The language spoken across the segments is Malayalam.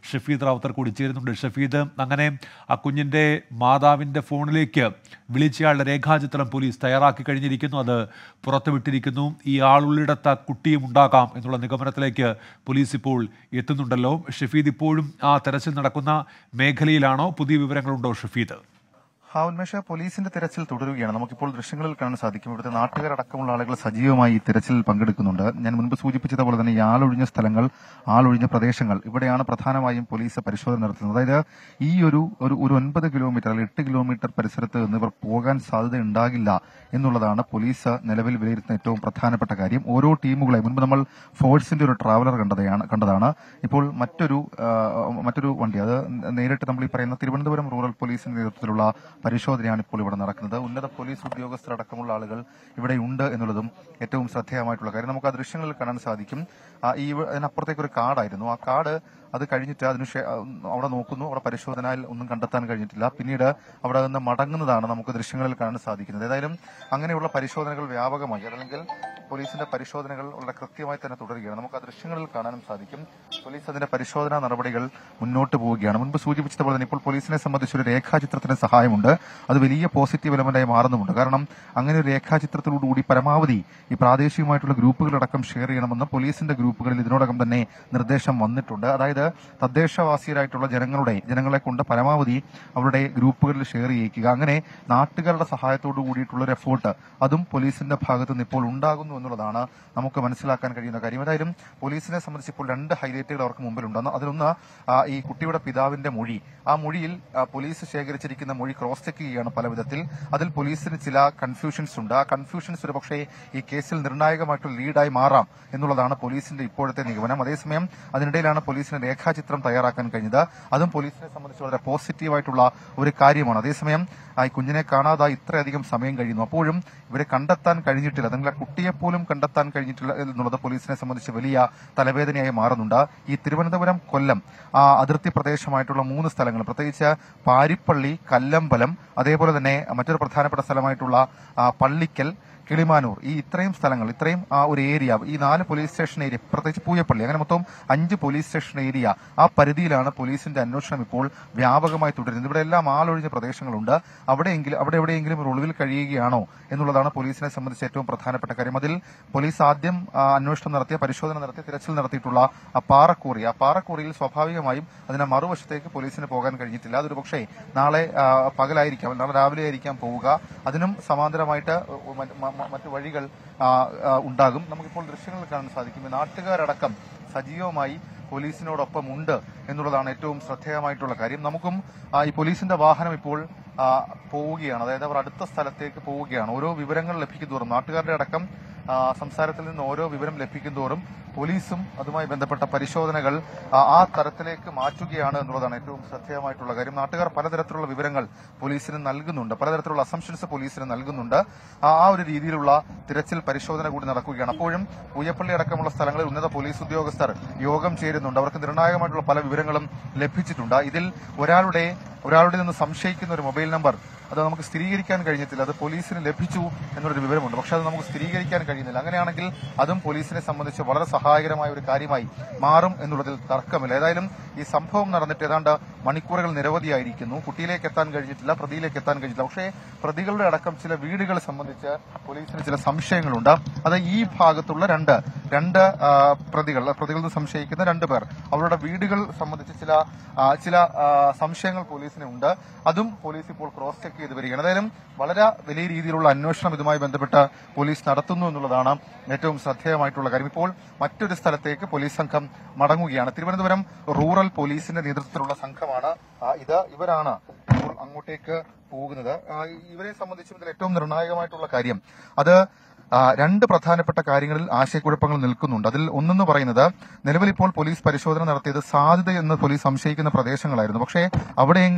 ഷഫീദ് റാവുത്തർ കൂടി ചേരുന്നുണ്ട് ഷഫീദ് അങ്ങനെ ആ കുഞ്ഞിന്റെ മാതാവിന്റെ ഫോണിലേക്ക് വിളിച്ചയാളുടെ രേഖാചിത്രം പോലീസ് തയ്യാറാക്കി കഴിഞ്ഞിരിക്കുന്നു അത് പുറത്തുവിട്ടിരിക്കുന്നു ഈ ആളുള്ളിടത്ത് ആ കുട്ടിയും ഉണ്ടാകാം എന്നുള്ള നിഗമനത്തിലേക്ക് പോലീസ് ഇപ്പോൾ എത്തുന്നുണ്ടല്ലോ ഷഫീദ് ഇപ്പോഴും ആ തെരച്ചിൽ നടക്കുന്ന മേഖലയിലാണോ പുതിയ വിവരങ്ങളുണ്ടോ ഷഫീദ് ആ ഉന്മേഷ പോലീസിന്റെ തിരച്ചിൽ തുടരുകയാണ് നമുക്കിപ്പോൾ ദൃശ്യങ്ങളിൽ കാണാൻ സാധിക്കും ഇവിടുത്തെ നാട്ടുകാരടക്കമുള്ള ആളുകൾ സജീവമായി ഈ തിരച്ചിൽ പങ്കെടുക്കുന്നുണ്ട് ഞാൻ മുൻപ് സൂചിപ്പിച്ചതുപോലെ തന്നെ ഈ ആളൊഴിഞ്ഞ സ്ഥലങ്ങൾ ആളൊഴിഞ്ഞ പ്രദേശങ്ങൾ ഇവിടെയാണ് പ്രധാനമായും പോലീസ് പരിശോധന നടത്തുന്നത് അതായത് ഈ ഒരു ഒരു ഒരു ഒൻപത് കിലോമീറ്റർ അല്ലെങ്കിൽ എട്ട് കിലോമീറ്റർ പരിസരത്ത് നിന്ന് ഇവർ പോകാൻ സാധ്യത ഉണ്ടാകില്ല എന്നുള്ളതാണ് പോലീസ് നിലവിൽ വിലയിരുത്തുന്ന ഏറ്റവും പ്രധാനപ്പെട്ട കാര്യം ഓരോ ടീമുകളെ മുൻപ് നമ്മൾ ഫോഴ്സിന്റെ ഒരു ട്രാവലർ കണ്ടതാണ് കണ്ടതാണ് ഇപ്പോൾ മറ്റൊരു ആ, മറ്റൊരു വണ്ടി അത് നേരിട്ട് നമ്മൾ ഈ പറയുന്ന തിരുവനന്തപുരം റൂറൽ പോലീസിന്റെ നേതൃത്വത്തിലുള്ള പരിശോധനയാണ് ഇപ്പോൾ ഇവിടെ നടക്കുന്നത് ഉന്നത പോലീസ് ഉദ്യോഗസ്ഥരടക്കമുള്ള ആളുകൾ ഇവിടെ ഉണ്ട് എന്നുള്ളതും ഏറ്റവും ശ്രദ്ധേയമായിട്ടുള്ള കാര്യം നമുക്ക് ആ ദൃശ്യങ്ങളിൽ കാണാൻ സാധിക്കും ആ, ഈ ഇവ- അതിനപ്പുറത്തേക്ക് ഒരു കാടായിരുന്നു ആ കാട് അത് കഴിഞ്ഞിട്ട് അതിന് ശേ- ആ, അവിടെ നോക്കുന്നു അവിടെ പരിശോധനയിൽ ഒന്നും കണ്ടെത്താൻ കഴിഞ്ഞിട്ടില്ല പിന്നീട് അവിടെ നിന്ന് മടങ്ങുന്നതാണ് നമുക്ക് ദൃശ്യങ്ങളിൽ കാണാൻ സാധിക്കുന്നത് ഏതായാലും അങ്ങനെയുള്ള പരിശോധനകൾ വ്യാപകമായി അതല്ലെങ്കിൽ പോലീസിന്റെ പരിശോധനകൾ വളരെ കൃത്യമായി തന്നെ തുടരുകയാണ് നമുക്ക് ആ ദൃശ്യങ്ങളിൽ കാണാനും സാധിക്കും പോലീസ് അതിന്റെ പരിശോധനാ നടപടികൾ മുന്നോട്ട് പോവുകയാണ് മുൻപ് സൂചിപ്പിച്ചതുപോലെ തന്നെ ഇപ്പോൾ പോലീസിനെ സംബന്ധിച്ച് ഒരു രേഖാചിത്രത്തിന് സഹായമുണ്ട് അത് വലിയ പോസിറ്റീവ് എലമെന്റായി മാറുന്നുമുണ്ട് കാരണം അങ്ങനെ ഒരു രേഖാചിത്രത്തിലൂടെ പരമാവധി ഈ പ്രാദേശികമായിട്ടുള്ള ഗ്രൂപ്പുകളടക്കം ഷെയർ ചെയ്യണമെന്ന് പോലീസിന്റെ ഗ്രൂപ്പുകളിൽ ഇതിനോടകം തന്നെ നിർദ്ദേശം വന്നിട്ടുണ്ട് അതായത് തദ്ദേശവാസിയരായിട്ടുള്ള ജനങ്ങളുടെ ജനങ്ങളെ കൊണ്ട് പരമാവധി അവരുടെ ഗ്രൂപ്പുകളിൽ ഷെയർ ചെയ്യിക്കുക അങ്ങനെ നാട്ടുകാരുടെ സഹായത്തോടു കൂടിയിട്ടുള്ള ഒരു എഫോർട്ട് അതും പോലീസിന്റെ ഭാഗത്ത് നിന്ന് ഇപ്പോൾ ഉണ്ടാകുന്നു എന്നുള്ളതാണ് നമുക്ക് മനസ്സിലാക്കാൻ കഴിയുന്ന കാര്യം ഏതായാലും പോലീസിനെ സംബന്ധിച്ച് ഇപ്പോൾ രണ്ട് ഹൈലൈറ്റുകൾ അവർക്ക് മുമ്പിലുണ്ട് ഒന്ന് അതിലൊന്ന് ആ, ഈ കുട്ടിയുടെ പിതാവിന്റെ മൊഴി ആ മൊഴിയിൽ ആ, പോലീസ് ശേഖരിച്ചിരിക്കുന്ന മൊഴി ക്രോസ് ചെക്ക് ചെയ്യുകയാണ് പല വിധത്തിൽ അതിൽ പോലീസിന് ചില കൺഫ്യൂഷൻസ് ഉണ്ട് ആ കൺഫ്യൂഷൻസ് ഒരു പക്ഷേ ഈ കേസിൽ നിർണായകമായിട്ടുള്ള ലീഡായി മാറാം എന്നുള്ളതാണ് പോലീസിന്റെ ഇപ്പോഴത്തെ നിഗമനം അതേസമയം അതിനിടയിലാണ് പോലീസിന് രേഖാചിത്രം തയ്യാറാക്കാൻ കഴിഞ്ഞത് അതും പോലീസിനെ സംബന്ധിച്ച് വളരെ പോസിറ്റീവായിട്ടുള്ള ഒരു കാര്യമാണ് അതേസമയം ആ ഈ കുഞ്ഞിനെ കാണാതായി ഇത്രയധികം സമയം കഴിയുന്നു അപ്പോഴും ഇവരെ കണ്ടെത്താൻ കഴിഞ്ഞിട്ടില്ല അല്ലെങ്കിൽ ആ കുട്ടിയെ പോലും കണ്ടെത്താൻ കഴിഞ്ഞിട്ടില്ല എന്നുള്ളത് പോലീസിനെ സംബന്ധിച്ച് വലിയ തലവേദനയായി മാറുന്നുണ്ട് ഈ തിരുവനന്തപുരം കൊല്ലം ആ അതിർത്തി പ്രദേശമായിട്ടുള്ള മൂന്ന് സ്ഥലങ്ങൾ പ്രത്യേകിച്ച് പാരിപ്പള്ളി കല്ലമ്പലം അതേപോലെ തന്നെ മറ്റൊരു പ്രധാനപ്പെട്ട സ്ഥലമായിട്ടുള്ള ആ, പള്ളിക്കൽ കിളിമാനൂർ ഈ ഇത്രയും സ്ഥലങ്ങൾ ഇത്രയും ആ ഒരു ഏരിയ ഈ നാല് പോലീസ് സ്റ്റേഷൻ ഏരിയ പ്രത്യേകിച്ച് പൂയപ്പള്ളി അങ്ങനെ മൊത്തം അഞ്ച് പോലീസ് സ്റ്റേഷൻ ഏരിയ ആ പരിധിയിലാണ് പോലീസിന്റെ അന്വേഷണം ഇപ്പോൾ വ്യാപകമായി തുടരുന്നത് ഇവിടെ എല്ലാം ആളൊഴിഞ്ഞ പ്രദേശങ്ങളുണ്ട് അവിടെയെങ്കിലും അവിടെ എവിടെയെങ്കിലും ഒരു ഒളിവിൽ കഴിയുകയാണോ എന്നുള്ളതാണ് പോലീസിനെ സംബന്ധിച്ച് ഏറ്റവും പ്രധാനപ്പെട്ട കാര്യം അതിൽ പോലീസ് ആദ്യം ആ, അന്വേഷണം നടത്തിയ പരിശോധന നടത്തിയ തിരച്ചിൽ നടത്തിയിട്ടുള്ള ആ പാറക്കൂറി ആ പാറക്കൂറിയിൽ സ്വാഭാവികമായും അതിന്റെ മറുവശത്തേക്ക് പോലീസിന് പോകാൻ കഴിഞ്ഞിട്ടില്ല അതൊരു പക്ഷേ നാളെ ആ, പകലായിരിക്കാം നാളെ രാവിലെ ആയിരിക്കാം പോവുക അതിനും സമാന്തരമായിട്ട് മറ്റ് മ- മ- മറ്റു വഴികൾ ആ, ആ, ഉണ്ടാകും നമുക്കിപ്പോൾ ദൃശ്യങ്ങളിൽ കാണാൻ സാധിക്കും ഈ നാട്ടുകാരടക്കം സജീവമായി പോലീസിനോടൊപ്പം ഉണ്ട് എന്നുള്ളതാണ് ഏറ്റവും ശ്രദ്ധേയമായിട്ടുള്ള കാര്യം നമുക്കും ആ, ഈ പോലീസിന്റെ വാഹനം ഇപ്പോൾ ആ, പോവുകയാണ് അതായത് അവർ അടുത്ത സ്ഥലത്തേക്ക് പോവുകയാണ് ഓരോ വിവരങ്ങൾ ലഭിക്കുന്നതോറും നാട്ടുകാരുടെ അടക്കം ആ, സംസാരത്തിൽ നിന്ന് ഓരോ വിവരം ലഭിക്കുന്നതോറും പോലീസും അതുമായി ബന്ധപ്പെട്ട പരിശോധനകൾ ആ, ആ തരത്തിലേക്ക് മാറ്റുകയാണ് എന്നുള്ളതാണ് ഏറ്റവും ശ്രദ്ധേയമായിട്ടുള്ള കാര്യം നാട്ടുകാർ പലതരത്തിലുള്ള വിവരങ്ങൾ പോലീസിന് നൽകുന്നുണ്ട് പലതരത്തിലുള്ള അസംഷൻസ് പോലീസിന് നൽകുന്നുണ്ട് ആ ആ ഒരു രീതിയിലുള്ള തിരച്ചിൽ പരിശോധന കൂടി നടക്കുകയാണ് അപ്പോഴും പൂയപ്പള്ളി അടക്കമുള്ള സ്ഥലങ്ങളിൽ ഉന്നത പോലീസ് ഉദ്യോഗസ്ഥർ യോഗം ചേരുന്നുണ്ട് അവർക്ക് നിർണായകമായിട്ടുള്ള പല വിവരങ്ങളും ലഭിച്ചിട്ടുണ്ട് ഇതിൽ ഒരാളുടെ ഒരാളുടെ നിന്ന് സംശയിക്കുന്ന ഒരു മൊബൈൽ നമ്പർ അത് നമുക്ക് സ്ഥിരീകരിക്കാൻ കഴിഞ്ഞിട്ടില്ല അത് പോലീസിന് ലഭിച്ചു എന്നുള്ളൊരു വിവരമുണ്ട് പക്ഷെ അത് നമുക്ക് സ്ഥിരീകരിക്കാൻ കഴിയുന്നില്ല അങ്ങനെയാണെങ്കിൽ അതും പോലീസിനെ സംബന്ധിച്ച് വളരെ സഹായകരമായ ഒരു കാര്യമായി മാറും എന്നുള്ളതിൽ തർക്കമില്ല ഏതായാലും ഈ സംഭവം നടന്നിട്ട് ഏതാണ്ട് മണിക്കൂറുകൾ നിരവധിയായിരിക്കുന്നു കുട്ടിയിലേക്ക് എത്താൻ കഴിഞ്ഞിട്ടില്ല പ്രതിയിലേക്ക് എത്താൻ കഴിഞ്ഞിട്ടില്ല പക്ഷേ പ്രതികളുടെ അടക്കം ചില വീടുകളെ സംബന്ധിച്ച് പോലീസിന് ചില സംശയങ്ങളുണ്ട് അത് ഈ ഭാഗത്തുള്ള രണ്ട് രണ്ട് ആ, പ്രതികൾ പ്രതികളിൽ നിന്ന് സംശയിക്കുന്ന രണ്ട് പേർ അവരുടെ വീടുകൾ സംബന്ധിച്ച് ചില ആ, ചില ആ, സംശയങ്ങൾ പോലീസിന് ഉണ്ട് അതും പോലീസ് ഇപ്പോൾ ക്രോസ് ചെക്ക് ചെയ്ത് വരികയാണ് ഏതായാലും വളരെ വലിയ രീതിയിലുള്ള അന്വേഷണം ഇതുമായി ബന്ധപ്പെട്ട് പോലീസ് നടത്തുന്നു എന്നുള്ളതാണ് ഏറ്റവും ശ്രദ്ധേയമായിട്ടുള്ള കാര്യം ഇപ്പോൾ മറ്റൊരു സ്ഥലത്തേക്ക് പോലീസ് സംഘം മടങ്ങുകയാണ് തിരുവനന്തപുരം റൂറൽ പോലീസിന്റെ നേതൃത്വത്തിലുള്ള സംഘമാണ് ആ, ഇത് ഇവരാണ് ഇപ്പോൾ അങ്ങോട്ടേക്ക് പോകുന്നത് ആ, ഇവരെ സംബന്ധിച്ചും ഇതിൽ ഏറ്റവും നിർണായകമായിട്ടുള്ള കാര്യം അത് ആ, രണ്ട് പ്രധാനപ്പെട്ട കാര്യങ്ങളിൽ ആശയക്കുഴപ്പങ്ങൾ നിൽക്കുന്നുണ്ട് അതിൽ ഒന്നെന്ന് പറയുന്നത് നിലവിൽ ഇപ്പോൾ പോലീസ് പരിശോധന നടത്തിയത് സാധ്യത എന്ന് പോലീസ് സംശയിക്കുന്ന പ്രദേശങ്ങളായിരുന്നു പക്ഷേ അവിടെയെങ്ങും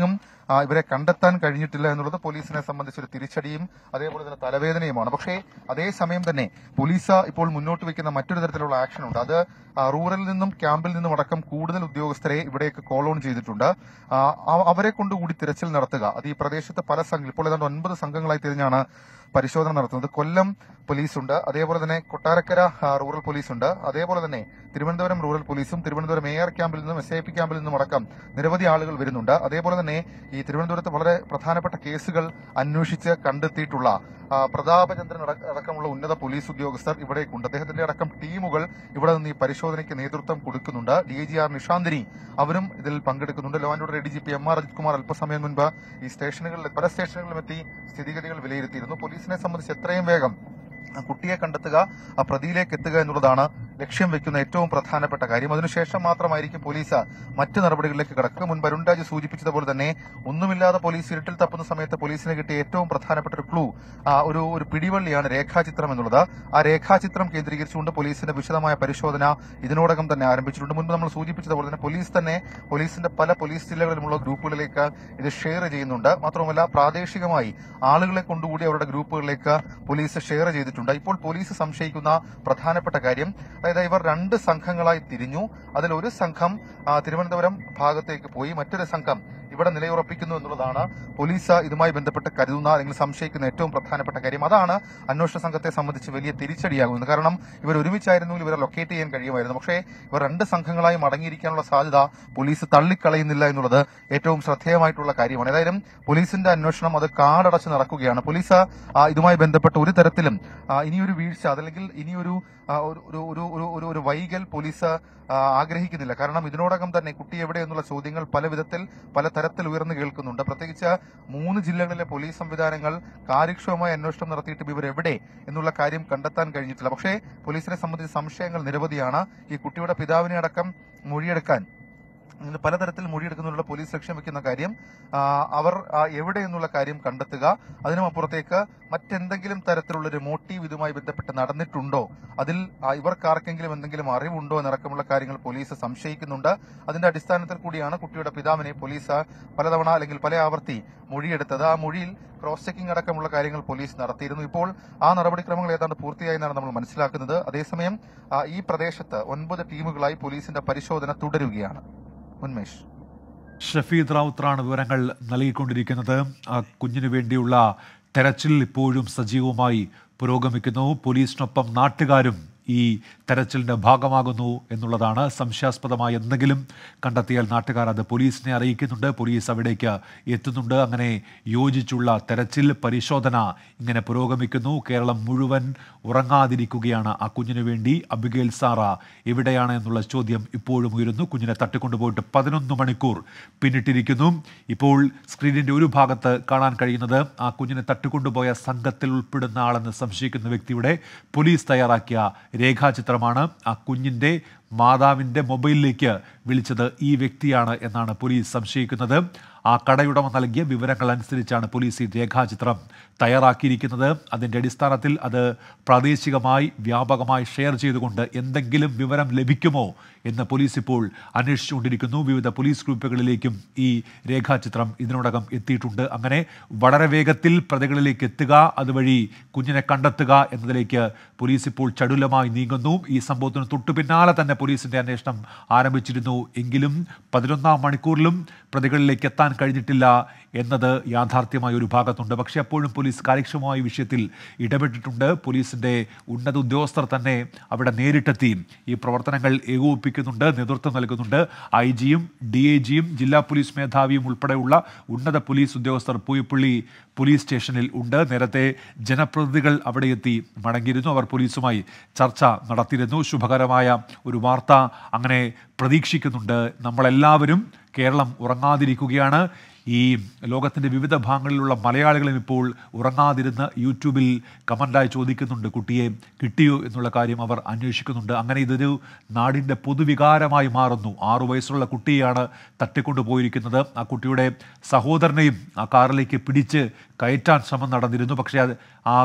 ആ, ഇവരെ കണ്ടെത്താൻ കഴിഞ്ഞിട്ടില്ല എന്നുള്ളത് പോലീസിനെ സംബന്ധിച്ച് ഒരു തിരിച്ചടിയും അതേപോലെ തന്നെ തലവേദനയുമാണ് പക്ഷേ അതേസമയം തന്നെ പോലീസ് ഇപ്പോൾ മുന്നോട്ട് വെക്കുന്ന മറ്റൊരു തരത്തിലുള്ള ആക്ഷൻ ഉണ്ട് അത് ആ, റൂറലിൽ നിന്നും ക്യാമ്പിൽ നിന്നും അടക്കം കൂടുതൽ ഉദ്യോഗസ്ഥരെ ഇവിടേക്ക് കോൾ ഓൺ ചെയ്തിട്ടുണ്ട് ആ, അവ- അവരെ കൊണ്ടുകൂടി തിരച്ചിൽ നടത്തുക അത് ഈ പ്രദേശത്ത് പല സംഘം ഇപ്പോൾ ഏതാണ്ട് ഒൻപത് സംഘങ്ങളായി തിരിഞ്ഞാണ് പരിശോധന നടത്തുന്നത് കൊല്ലം പോലീസുണ്ട് അതേപോലെ തന്നെ കൊട്ടാരക്കര ആ, റൂറൽ പോലീസുണ്ട് അതേപോലെ തന്നെ തിരുവനന്തപുരം റൂറൽ പോലീസും തിരുവനന്തപുരം എ ആർ ക്യാമ്പിൽ നിന്നും എസ് ഐ പി ക്യാമ്പിൽ നിന്നും അടക്കം നിരവധി ആളുകൾ വരുന്നുണ്ട് അതേപോലെ തന്നെ ഈ തിരുവനന്തപുരത്ത് വളരെ പ്രധാനപ്പെട്ട കേസുകൾ അന്വേഷിച്ച് കണ്ടെത്തിയിട്ടുള്ള ആ, പ്രതാപചന്ദ്രൻ അടക്ക- അടക്കമുള്ള ഉന്നത പോലീസ് ഉദ്യോഗസ്ഥർ ഇവിടേക്കുണ്ട് അദ്ദേഹത്തിന്റെ അടക്കം ടീമുകൾ ഇവിടെ നിന്ന് ഈ പരിശോധനയ്ക്ക് നേതൃത്വം കൊടുക്കുന്നുണ്ട് D I G R Nishanthini അവരും ഇതിൽ പങ്കെടുക്കുന്നുണ്ട് law and order A D G P M R Ajith Kumar അല്പസമയം മുൻപ് ഈ സ്റ്റേഷനുകളിൽ പല സ്റ്റേഷനുകളിലും എത്തി സ്ഥിതിഗതികൾ വിലയിരുത്തിയിരുന്നു പോലീസിനെ സംബന്ധിച്ച് എത്രയും വേഗം ആ കുട്ടിയെ കണ്ടെത്തുക ആ പ്രതിയിലേക്ക് എത്തുക എന്നുള്ളതാണ് ലക്ഷ്യം വെക്കുന്ന ഏറ്റവും പ്രധാനപ്പെട്ട കാര്യം അതിനുശേഷം മാത്രമായിരിക്കും പോലീസ് മറ്റു നടപടികളിലേക്ക് കടക്കുക മുൻപ് അരുൺരാജ് സൂചിപ്പിച്ചതുപോലെ തന്നെ ഒന്നുമില്ലാതെ പോലീസ് ഇരുട്ടിൽ തപ്പുന്ന സമയത്ത് പോലീസിന് കിട്ടിയ ഏറ്റവും പ്രധാനപ്പെട്ട ഒരു ക്ലൂ ഒരു ഒരു പിടിവള്ളിയാണ് രേഖാചിത്രം എന്നുള്ളത് ആ രേഖാചിത്രം കേന്ദ്രീകരിച്ചുകൊണ്ട് പോലീസിന്റെ വിശദമായ പരിശോധന ഇതിനോടകം തന്നെ ആരംഭിച്ചിട്ടുണ്ട് മുൻപ് നമ്മൾ സൂചിപ്പിച്ചതുപോലെ തന്നെ പോലീസ് തന്നെ പോലീസിന്റെ പല പോലീസ് ജില്ലകളിലുമുള്ള ഗ്രൂപ്പുകളിലേക്ക് ഇത് ഷെയർ ചെയ്യുന്നുണ്ട് മാത്രമല്ല പ്രാദേശികമായി ആളുകളെ കൊണ്ടുകൂടി അവരുടെ ഗ്രൂപ്പുകളിലേക്ക് പോലീസ് ഷെയർ ചെയ്തിട്ടുണ്ട് ഇപ്പോൾ പോലീസ് സംശയിക്കുന്ന പ്രധാനപ്പെട്ട കാര്യം അതായത് ഇവർ രണ്ട് സംഘങ്ങളായി തിരിഞ്ഞു അതിൽ ഒരു സംഘം ആ, തിരുവനന്തപുരം ഭാഗത്തേക്ക് പോയി മറ്റൊരു സംഘം ഇവിടെ നിലയുറപ്പിക്കുന്നു എന്നുള്ളതാണ് പോലീസ് ഇതുമായി ബന്ധപ്പെട്ട് കരുതുന്ന അല്ലെങ്കിൽ സംശയിക്കുന്ന ഏറ്റവും പ്രധാനപ്പെട്ട കാര്യം അതാണ് അന്വേഷണ സംഘത്തെ സംബന്ധിച്ച് വലിയ തിരിച്ചടിയാകുന്നത് കാരണം ഇവർ ഒരുമിച്ചായിരുന്നെങ്കിൽ ഇവരെ ലൊക്കേറ്റ് ചെയ്യാൻ കഴിയുമായിരുന്നു പക്ഷേ ഇവർ രണ്ട് സംഘങ്ങളായി മടങ്ങിയിരിക്കാനുള്ള സാധ്യത പോലീസ് തള്ളിക്കളയുന്നില്ല എന്നുള്ളത് ഏറ്റവും ശ്രദ്ധേയമായിട്ടുള്ള കാര്യമാണ് ഏതായാലും പോലീസിന്റെ അന്വേഷണം അത് കാടടച്ച് നടക്കുകയാണ് പോലീസ് ആ, ഇതുമായി ബന്ധപ്പെട്ട് ഒരു തരത്തിലും ആ, ഇനിയൊരു വീഴ്ച അതല്ലെങ്കിൽ ഇനിയൊരു ആ, ഒരു ഒരു ഒരു ഒരു- ഒരു ഒരു വൈകൽ പോലീസ് ആ, ആഗ്രഹിക്കുന്നില്ല കാരണം ഇതിനോടകം തന്നെ കുട്ടി എവിടെ എന്നുള്ള ചോദ്യങ്ങൾ പല വിധത്തിൽ പല തരത്തിൽ ഉയർന്നു കേൾക്കുന്നുണ്ട് പ്രത്യേകിച്ച് മൂന്ന് ജില്ലകളിലെ പോലീസ് സംവിധാനങ്ങൾ കാര്യക്ഷമമായ അന്വേഷണം നടത്തിയിട്ടും ഇവർ എവിടെ എന്നുള്ള കാര്യം കണ്ടെത്താൻ കഴിഞ്ഞിട്ടില്ല പക്ഷേ പോലീസിനെ സംബന്ധിച്ച് സംശയങ്ങൾ നിരവധിയാണ് ഈ കുട്ടിയുടെ പിതാവിനെ അടക്കം മൊഴിയെടുക്കാൻ ഇങ്ങനെ പലതരത്തിൽ മൊഴിയെടുക്കുന്നതിനുള്ള പോലീസ് ലക്ഷ്യം വെക്കുന്ന കാര്യം ആ, അവർ ആ, എവിടെ എന്നുള്ള കാര്യം കണ്ടെത്തുക അതിനും അപ്പുറത്തേക്ക് മറ്റെന്തെങ്കിലും തരത്തിലുള്ള ഒരു മോട്ടീവ് ഇതുമായി ബന്ധപ്പെട്ട് നടന്നിട്ടുണ്ടോ അതിൽ ആ, ഇവർക്കാർക്കെങ്കിലും എന്തെങ്കിലും അറിവുണ്ടോ എന്നടക്കമുള്ള കാര്യങ്ങൾ പോലീസ് സംശയിക്കുന്നുണ്ട് അതിന്റെ അടിസ്ഥാനത്തിൽ കൂടിയാണ് കുട്ടിയുടെ പിതാവിനെ പോലീസ് പലതവണ അല്ലെങ്കിൽ പല ആവർത്തി മൊഴിയെടുത്തത് ആ മൊഴിയിൽ ക്രോസ് ചെക്കിംഗ് അടക്കമുള്ള കാര്യങ്ങൾ പോലീസ് നടത്തിയിരുന്നു ഇപ്പോൾ ആ നടപടിക്രമങ്ങൾ ഏതാണ്ട് പൂർത്തിയായി എന്നാണ് നമ്മൾ മനസ്സിലാക്കുന്നത് അതേസമയം ആ, ഈ പ്രദേശത്ത് ഒൻപത് ടീമുകളായി പോലീസിന്റെ പരിശോധന തുടരുകയാണ് ഉന്മേഷ് ഷഫീദ് റാവുത്രാണ് വിവരങ്ങൾ നൽകിക്കൊണ്ടിരിക്കുന്നത് ആ കുഞ്ഞിനു വേണ്ടിയുള്ള തെരച്ചിൽ ഇപ്പോഴും സജീവമായി പുരോഗമിക്കുന്നു പോലീസിനൊപ്പം നാട്ടുകാരും ഈ തെരച്ചിലിന്റെ ഭാഗമാകുന്നു എന്നുള്ളതാണ് സംശയാസ്പദമായ എന്തെങ്കിലും കണ്ടെത്തിയാൽ നാട്ടുകാർ അത് പോലീസിനെ അറിയിക്കുന്നുണ്ട് പോലീസ് അവിടേക്ക് എത്തുന്നുണ്ട് അങ്ങനെ യോജിച്ചുള്ള തെരച്ചിൽ പരിശോധന ഇങ്ങനെ പുരോഗമിക്കുന്നു കേരളം മുഴുവൻ ഉറങ്ങാതിരിക്കുകയാണ് ആ കുഞ്ഞിനു വേണ്ടി അബിഗേൽ സാറ എവിടെയാണ് എന്നുള്ള ചോദ്യം ഇപ്പോഴും ഉയരുന്നു കുഞ്ഞിനെ തട്ടിക്കൊണ്ടുപോയിട്ട് പതിനൊന്ന് മണിക്കൂർ പിന്നിട്ടിരിക്കുന്നു ഇപ്പോൾ സ്ക്രീനിന്റെ ഒരു ഭാഗത്ത് കാണാൻ കഴിയുന്നത് ആ കുഞ്ഞിനെ തട്ടിക്കൊണ്ടുപോയ സംഘത്തിൽ ഉൾപ്പെടുന്ന ആളെന്ന് സംശയിക്കുന്ന വ്യക്തിയുടെ പോലീസ് തയ്യാറാക്കിയ രേഖാചിത്രമാണ് ആ കുഞ്ഞിന്റെ മാതാവിന്റെ മൊബൈലിലേക്ക് വിളിച്ചത് ഈ വ്യക്തിയാണ് എന്നാണ് പോലീസ് സംശയിക്കുന്നത് ആ കടയുടമ നൽകിയ വിവരങ്ങൾ അനുസരിച്ചാണ് പോലീസ് ഈ രേഖാചിത്രം തയ്യാറാക്കിയിരിക്കുന്നത് അതിൻ്റെ അടിസ്ഥാനത്തിൽ അത് പ്രാദേശികമായി വ്യാപകമായി ഷെയർ ചെയ്തുകൊണ്ട് എന്തെങ്കിലും വിവരം ലഭിക്കുമോ എന്ന് പോലീസ് ഇപ്പോൾ അന്വേഷിച്ചുകൊണ്ടിരിക്കുന്നു വിവിധ പോലീസ് ഗ്രൂപ്പുകളിലേക്കും ഈ രേഖാചിത്രം ഇതിനോടകം എത്തിയിട്ടുണ്ട് അങ്ങനെ വളരെ വേഗത്തിൽ പ്രതികളിലേക്ക് എത്തുക അതുവഴി കുഞ്ഞിനെ കണ്ടെത്തുക എന്നതിലേക്ക് പോലീസ് ഇപ്പോൾ ചടുലമായി നീങ്ങുന്നു ഈ സംഭവത്തിന് തൊട്ടു പിന്നാലെ തന്നെ പോലീസിന്റെ അന്വേഷണം ആരംഭിച്ചിരുന്നു എങ്കിലും പതിനൊന്നാം മണിക്കൂറിലും പ്രതികളിലേക്ക് എത്താൻ കഴിഞ്ഞിട്ടില്ല എന്നത് യാഥാർത്ഥ്യമായ ഒരു ഭാഗത്തുണ്ട് പക്ഷേ അപ്പോഴും പോലീസ് കാര്യക്ഷമമായ വിഷയത്തിൽ ഇടപെട്ടിട്ടുണ്ട് പോലീസിന്റെ ഉന്നത ഉദ്യോഗസ്ഥർ തന്നെ അവിടെ നേരിട്ടെത്തി ഈ പ്രവർത്തനങ്ങൾ ഏകോപിപ്പിക്കുന്നുണ്ട് നേതൃത്വം നൽകുന്നുണ്ട് ഐ ജിയും ഡി ഐ ജിയും ജില്ലാ പോലീസ് മേധാവിയും ഉൾപ്പെടെയുള്ള ഉന്നത പോലീസ് ഉദ്യോഗസ്ഥർ പൂയപ്പള്ളി പോലീസ് സ്റ്റേഷനിൽ ഉണ്ട് നേരത്തെ ജനപ്രതിനിധികൾ അവിടെ എത്തി മടങ്ങിയിരുന്നു അവർ പോലീസുമായി ചർച്ച നടത്തിയിരുന്നു ശുഭകരമായ ഒരു വാർത്ത അങ്ങനെ പ്രതീക്ഷിക്കുന്നുണ്ട് നമ്മളെല്ലാവരും കേരളം ഉറങ്ങാതിരിക്കുകയാണ് ഈ ലോകത്തിൻ്റെ വിവിധ ഭാഗങ്ങളിലുള്ള മലയാളികളും ഇപ്പോൾ ഉറങ്ങാതിരുന്ന് യൂട്യൂബിൽ കമൻ്റായി ചോദിക്കുന്നുണ്ട് കുട്ടിയെ കിട്ടിയോ എന്നുള്ള കാര്യം അവർ അന്വേഷിക്കുന്നുണ്ട് അങ്ങനെ ഇതൊരു നാടിൻ്റെ പൊതുവികാരമായി മാറുന്നു ആറു വയസ്സുള്ള കുട്ടിയാണ് തട്ടിക്കൊണ്ടു പോയിരിക്കുന്നത് ആ കുട്ടിയുടെ സഹോദരനെയും ആ കാറിലേക്ക് പിടിച്ച് കയറ്റാൻ ശ്രമം നടന്നിരുന്നു പക്ഷേ അത് ആ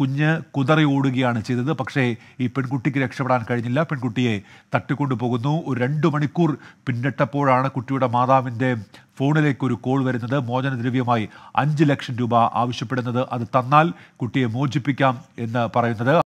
കുഞ്ഞ് കുതറി ഓടുകയാണ് ചെയ്തത് പക്ഷേ ഈ പെൺകുട്ടിക്ക് രക്ഷപ്പെടാൻ കഴിഞ്ഞില്ല പെൺകുട്ടിയെ തട്ടിക്കൊണ്ടു പോകുന്നു ഒരു രണ്ട് മണിക്കൂർ പിന്നിട്ടപ്പോഴാണ് കുട്ടിയുടെ മാതാവിൻ്റെ ഫോണിലേക്ക് ഒരു കോൾ വരുന്നത് മോചനദ്രവ്യമായി അഞ്ച് ലക്ഷം രൂപ ആവശ്യപ്പെടുന്നത് അത് തന്നാൽ കുട്ടിയെ മോചിപ്പിക്കാം എന്ന് പറയുന്നത്